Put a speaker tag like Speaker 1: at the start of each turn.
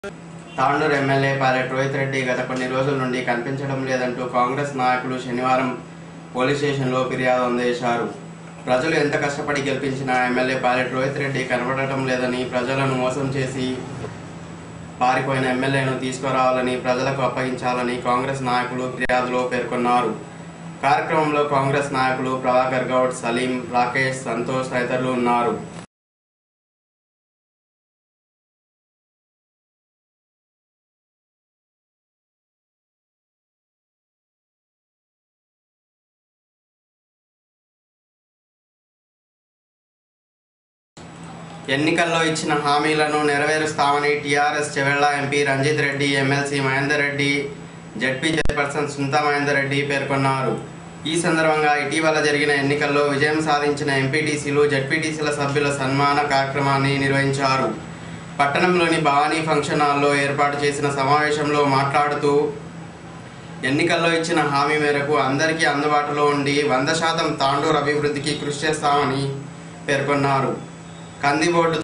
Speaker 1: Tandur MLA Pilot Rohith Reddy గత కొన్ని రోజుల నుండి కనిపించడం లేదంటూ కాంగ్రెస్ నాయకులు శనివారం పోలీస్ స్టేషన్లో ఫిర్యాదు అందేశారు ప్రజలు ఎంత కష్టపడి గెలిపించినా ఎమ్మెల్యే పాలెట్ రోహిత్ రెడ్డి కనబడటం లేదని ప్రజలను మోసం చేసి పారిపోయిన ఎమ్మెల్యేను తీసుకురావాలని ప్రజలకు అప్పగించాలని కాంగ్రెస్ నాయకులు ఫిర్యాదులో పేర్కొన్నారు కార్యక్రమంలో కాంగ్రెస్ నాయకులు ప్రభాకర్ గౌడ్ సలీం రాకేష్ సంతోష్ తదితరులు ఉన్నారు ఎన్నికల్లో ఇచ్చిన హామీలను నెరవేరుస్తామని TRS Chevella MP Ranjith Reddy MLC Mahender Reddy ZP chairperson Sunitha Mahender Reddy పేర్కొన్నారు ఈ సందర్భంగా ఇటీవల జరిగిన ఎన్నికల్లో విజయం సాధించిన ఎంపీటీసీలు జడ్పీటీసీల సభ్యుల సన్మాన కార్యక్రమాన్ని నిర్వహించారు పట్టణంలోని భవానీ ఫంక్షన్ హాల్లో ఏర్పాటు చేసిన సమావేశంలో మాట్లాడుతూ ఎన్నికల్లో ఇచ్చిన హామీ మేరకు అందరికీ అందుబాటులో ఉండి వంద శాతం తాండూరు అభివృద్ధికి కృషి చేస్తామని పేర్కొన్నారు కందిబోర్డు